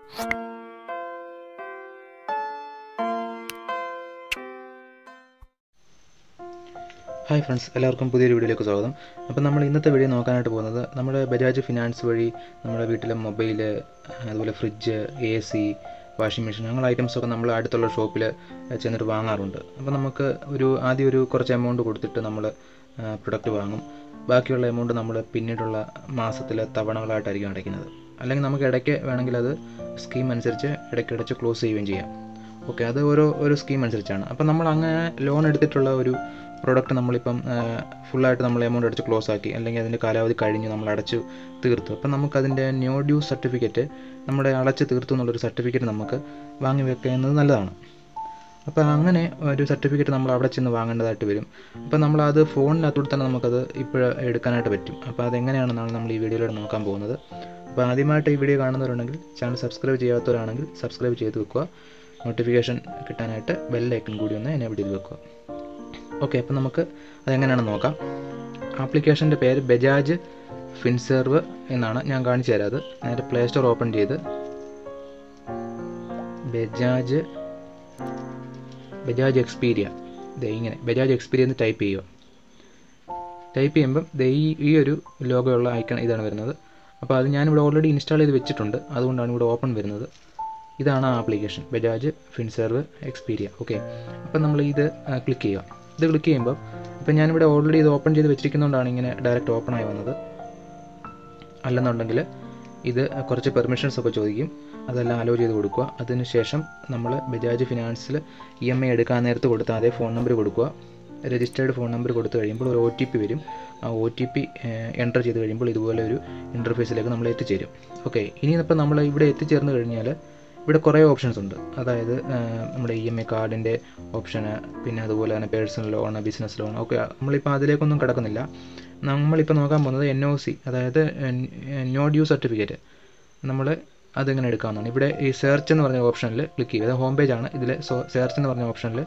hi friends എല്ലാവർക്കും പുതിയൊരു വീഡിയോയിലേക്ക് സ്വാഗതം അപ്പോൾ നമ്മൾ ഇന്നത്തെ വീഡിയോ നോക്കാനായിട്ട് പോകുന്നത് നമ്മുടെ ബജാജ് ഫിനാൻസ് വഴി നമ്മുടെ വീട്ടിലെ മൊബൈൽ അതുപോലെ fridge A C washing machine അങ്ങനെ ഐറ്റംസൊക്കെ നമ്മൾ അടുത്തുള്ള ഷോപ്പിൽ ചെന്നിട്ട് വാങ്ങാറുണ്ട് അപ്പോൾ നമുക്ക് ഒരു ആദ്യം ഒരു കുറച്ച് എമൗണ്ട് കൊടുത്തിട്ട് നമ്മൾ പ്രൊഡക്റ്റ് വാങ്ങും ബാക്കിയുള്ള എമൗണ്ട് നമ്മൾ പിന്നീടുള്ള മാസത്തിലെ തവണകളായിട്ടായിരിക്കും അടയ്ക്കുന്നത് അല്ലെങ്കിൽ നമുക്ക് ഇടയ്ക്ക് വേണമെങ്കിൽ അത് സ്കീം അനുസരിച്ച് ഇടയ്ക്ക് ഇടച്ച് ക്ലോസ് ചെയ്യുകയും ചെയ്യാം ഓക്കെ അത് ഓരോ ഒരു സ്കീം അനുസരിച്ചാണ് അപ്പം നമ്മൾ അങ്ങനെ ലോൺ എടുത്തിട്ടുള്ള ഒരു പ്രോഡക്റ്റ് നമ്മളിപ്പം ഫുള്ളായിട്ട് നമ്മൾ എമൗണ്ട് അടിച്ച് ക്ലോസ് ആക്കി അല്ലെങ്കിൽ അതിൻ്റെ കാലാവധി കഴിഞ്ഞ് നമ്മൾ അടച്ചു തീർത്തു അപ്പം നമുക്കതിൻ്റെ ന്യൂ ഡ്യൂ സർട്ടിഫിക്കറ്റ് നമ്മുടെ അടച്ച് തീർത്തു എന്നുള്ളൊരു സർട്ടിഫിക്കറ്റ് നമുക്ക് വാങ്ങി വെക്കുന്നത് നല്ലതാണ് അപ്പോൾ അങ്ങനെ ഒരു സർട്ടിഫിക്കറ്റ് നമ്മൾ അവിടെ ചെന്ന് വാങ്ങേണ്ടതായിട്ട് വരും അപ്പോൾ നമ്മൾ അത് ഫോണിനകത്തൂടെ തന്നെ നമുക്കത് ഇപ്പോൾ എടുക്കാനായിട്ട് പറ്റും അപ്പോൾ അതെങ്ങനെയാണെന്നാണ് നമ്മൾ ഈ വീഡിയോയിലൂടെ നോക്കാൻ പോകുന്നത് അപ്പോൾ ആദ്യമായിട്ട് ഈ വീഡിയോ കാണുന്നവരുണ്ടെങ്കിൽ ചാനൽ സബ്സ്ക്രൈബ് ചെയ്യാത്തവരാണെങ്കിൽ സബ്സ്ക്രൈബ് ചെയ്ത് വെക്കുക നോട്ടിഫിക്കേഷൻ കിട്ടാനായിട്ട് ബെല്ലൈക്കൺ കൂടി ഒന്ന് എനേബിൾ ചെയ്ത് വെക്കുക ഓക്കെ അപ്പം നമുക്ക് അതെങ്ങനെയാണെന്ന് നോക്കാം ആപ്ലിക്കേഷൻ്റെ പേര് ബജാജ് ഫിൻസെർവ് എന്നാണ് ഞാൻ കാണിച്ചു തരാം അത് നേരെ പ്ലേ സ്റ്റോർ ഓപ്പൺ ചെയ്ത് ബജാജ് ബജാജ് എക്സ്പീരിയ ദേ ഇങ്ങനെ ബജാജ് എക്സ്പീരിയ എന്ന് ടൈപ്പ് ചെയ്യുക ടൈപ്പ് ചെയ്യുമ്പം ദേ ഈ ഈ ഒരു ലോഗോ ഉള്ള ഐക്കൺ ഇതാണ് വരുന്നത് അപ്പോൾ അത് ഞാനിവിടെ ഓൾറെഡി ഇൻസ്റ്റാൾ ചെയ്ത് വെച്ചിട്ടുണ്ട് അതുകൊണ്ടാണ് ഇവിടെ ഓപ്പൺ വരുന്നത് ഇതാണ് ആ application Bajaj Finserv Experia okay അപ്പം നമ്മൾ ഇത് ക്ലിക്ക് ചെയ്യുക ഇത് ക്ലിക്ക് ചെയ്യുമ്പോൾ ഇപ്പം ഞാനിവിടെ ഓൾറെഡി ഇത് ഓപ്പൺ ചെയ്ത് വെച്ചിരിക്കുന്നതുകൊണ്ടാണ് ഇങ്ങനെ ഡയറക്റ്റ് ഓപ്പൺ ആയി വന്നത് അല്ലെന്നുണ്ടെങ്കിൽ ഇത് കുറച്ച് പെർമിഷൻസ് ഒക്കെ ചോദിക്കും അതെല്ലാം അലോ ചെയ്ത് കൊടുക്കുക അതിനുശേഷം നമ്മൾ ബജാജ് ഫിനാൻസിൽ ഇ എം ഐ എടുക്കാൻ നേരത്ത് കൊടുത്ത അതേ ഫോൺ നമ്പർ കൊടുക്കുക രജിസ്റ്റേർഡ് ഫോൺ നമ്പർ കൊടുത്തു കഴിയുമ്പോൾ ഒരു ഒ ടി പി വരും ആ ഒ ടി പി എൻ്റർ ചെയ്ത് കഴിയുമ്പോൾ ഇതുപോലെ ഒരു ഇൻ്റർഫേസിലേക്ക് നമ്മൾ എത്തിച്ചേരും ഓക്കെ ഇനി ഇപ്പം നമ്മൾ ഇവിടെ എത്തിച്ചേർന്ന് കഴിഞ്ഞാൽ ഇവിടെ കുറേ ഓപ്ഷൻസ് ഉണ്ട് അതായത് നമ്മുടെ ഇ എം ഐ കാർഡിൻ്റെ ഓപ്ഷന് പിന്നെ അതുപോലെ തന്നെ പേഴ്സണൽ ലോൺ ബിസിനസ് ലോൺ ഒക്കെ നമ്മളിപ്പോൾ അതിലേക്കൊന്നും കിടക്കുന്നില്ല നമ്മളിപ്പോൾ നോക്കാൻ പോകുന്നത് എൻ ഒ സി അതായത് നോ ഡ്യൂ സർട്ടിഫിക്കറ്റ് നമ്മൾ അതെങ്ങനെ എടുക്കാവുന്നതാണ് ഇവിടെ ഈ സെർച്ച് എന്ന് പറഞ്ഞ ഓപ്ഷനിൽ ക്ലിക്ക് ചെയ്യുക ഹോം പേജ് ആണ് ഇതിൽ സോ സെർച്ച് എന്ന് പറഞ്ഞ ഓപ്ഷനിൽ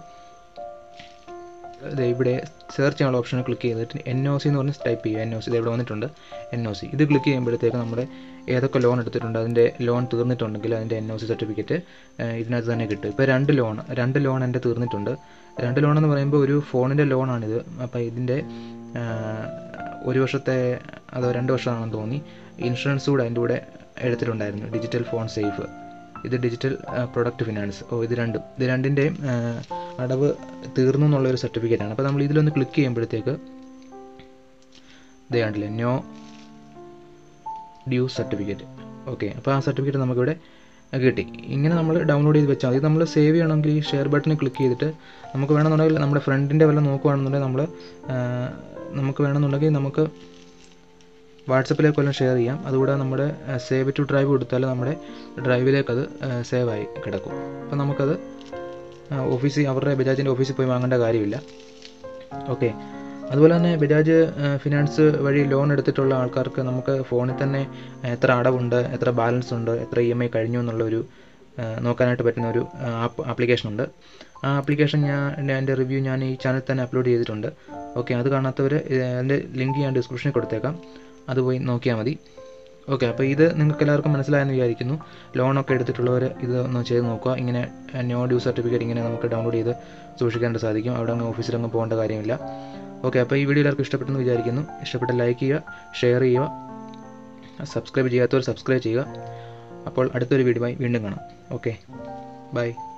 ഇവിടെ സെർച്ച് ചെയ്യാനുള്ള ഓപ്ഷനിൽ ക്ലിക്ക് ചെയ്തിട്ട് എൻ ഒ സി എന്ന് പറഞ്ഞ് ടൈപ്പ് ചെയ്യുക എൻ ഒ സി ഇത് ഇവിടെ വന്നിട്ടുണ്ട് എൻ ഒ സി ഇത് ക്ലിക്ക് ചെയ്യുമ്പോഴത്തേക്ക് നമ്മുടെ ഏതൊക്കെ ലോൺ എടുത്തിട്ടുണ്ട് അതിൻ്റെ ലോൺ തീർന്നിട്ടുണ്ടെങ്കിൽ അതിൻ്റെ എൻ ഒ സി സർട്ടിഫിക്കറ്റ് ഇതിനകത്ത് തന്നെ കിട്ടും ഇപ്പോൾ രണ്ട് ലോൺ രണ്ട് ലോൺ എൻ്റെ തീർന്നിട്ടുണ്ട് രണ്ട് ലോൺ എന്ന് പറയുമ്പോൾ ഒരു ഫോണിൻ്റെ ലോണാണിത് അപ്പോൾ ഇതിൻ്റെ ഒരു വർഷത്തെ അതോ രണ്ട് വർഷമാണെന്ന് തോന്നി ഇൻഷുറൻസ് കൂടെ അതിൻ്റെ കൂടെ എടുത്തിട്ടുണ്ടായിരുന്നു ഡിജിറ്റൽ ഫോൺ സേഫ് ഇത് ഡിജിറ്റൽ പ്രൊഡക്റ്റ് ഫിനാൻസ് ഓ ഇത് രണ്ടും ഇത് രണ്ടിൻ്റെയും അടവ് തീർന്നു എന്നുള്ളൊരു സർട്ടിഫിക്കറ്റാണ് അപ്പോൾ നമ്മൾ ഇതിലൊന്ന് ക്ലിക്ക് ചെയ്യുമ്പോഴത്തേക്ക് ഇത് കണ്ടില്ലേ നോ ഡ്യൂ സർട്ടിഫിക്കറ്റ് ഓക്കെ അപ്പോൾ ആ സർട്ടിഫിക്കറ്റ് നമുക്കിവിടെ കിട്ടി ഇങ്ങനെ നമ്മൾ ഡൗൺലോഡ് ചെയ്ത് വെച്ചാൽ മതി നമ്മൾ സേവ് ചെയ്യണമെങ്കിൽ ഈ ഷെയർ ബട്ടണിൽ ക്ലിക്ക് ചെയ്തിട്ട് നമുക്ക് വേണമെന്നുണ്ടെങ്കിൽ നമ്മുടെ ഫ്രണ്ടിൻ്റെ വല്ല നോക്കുകയാണെന്നുണ്ടെങ്കിൽ നമ്മൾ നമുക്ക് വേണമെന്നുണ്ടെങ്കിൽ നമുക്ക് വാട്സപ്പിലേക്ക് വല്ലതും ഷെയർ ചെയ്യാം അതുകൂടെ നമ്മുടെ സേവ് ടു ഡ്രൈവ് കൊടുത്താൽ നമ്മുടെ ഡ്രൈവിലേക്ക് അത് സേവ് ആയി കിടക്കും അപ്പോൾ നമുക്കത് ഓഫീസിൽ അവരുടെ ബജാജിൻ്റെ ഓഫീസിൽ പോയി വാങ്ങേണ്ട കാര്യമില്ല ഓക്കെ അതുപോലെ തന്നെ ബജാജ് ഫിനാൻസ് വഴി ലോൺ എടുത്തിട്ടുള്ള ആൾക്കാർക്ക് നമുക്ക് ഫോണിൽ തന്നെ എത്ര അടവുണ്ട് എത്ര ബാലൻസ് ഉണ്ട് എത്ര ഇ എം ഐ കഴിഞ്ഞു എന്നുള്ള ഒരു നോക്കാനായിട്ട് പറ്റുന്ന ഒരു ആപ്പ് ആപ്ലിക്കേഷൻ ഉണ്ട് ആ ആപ്ലിക്കേഷൻ ഞാൻ എൻ്റെ റിവ്യൂ ഞാൻ ഈ ചാനൽ തന്നെ അപ്ലോഡ് ചെയ്തിട്ടുണ്ട് ഓക്കെ അത് കാണാത്തവർ അതിൻ്റെ ലിങ്ക് ഞാൻ ഡിസ്ക്രിപ്ഷനിൽ കൊടുത്തേക്കാം അത് പോയി നോക്കിയാൽ മതി ഓക്കെ അപ്പോൾ ഇത് നിങ്ങൾക്ക് എല്ലാവർക്കും മനസ്സിലായെന്ന് വിചാരിക്കുന്നു ലോണൊക്കെ എടുത്തിട്ടുള്ളവർ ഇത് ഒന്ന് ചെയ്ത് നോക്കുക ഇങ്ങനെ നോ ഡ്യൂ സർട്ടിഫിക്കറ്റ് ഇങ്ങനെ നമുക്ക് ഡൗൺലോഡ് ചെയ്ത് സൂക്ഷിക്കാനായിട്ട് സാധിക്കും അവിടെ അങ്ങ് ഓഫീസിലങ്ങ് പോകേണ്ട കാര്യമില്ല ഓക്കെ അപ്പോൾ ഈ വീഡിയോ എല്ലാവർക്കും ഇഷ്ടപ്പെട്ടെന്ന് വിചാരിക്കുന്നു ഇഷ്ടപ്പെട്ട ലൈക്ക് ചെയ്യുക ഷെയർ ചെയ്യുക സബ്സ്ക്രൈബ് ചെയ്യാത്തവർ സബ്സ്ക്രൈബ് ചെയ്യുക അപ്പോൾ അടുത്തൊരു വീഡിയോയുമായി വീണ്ടും കാണാം ഓക്കെ ബൈ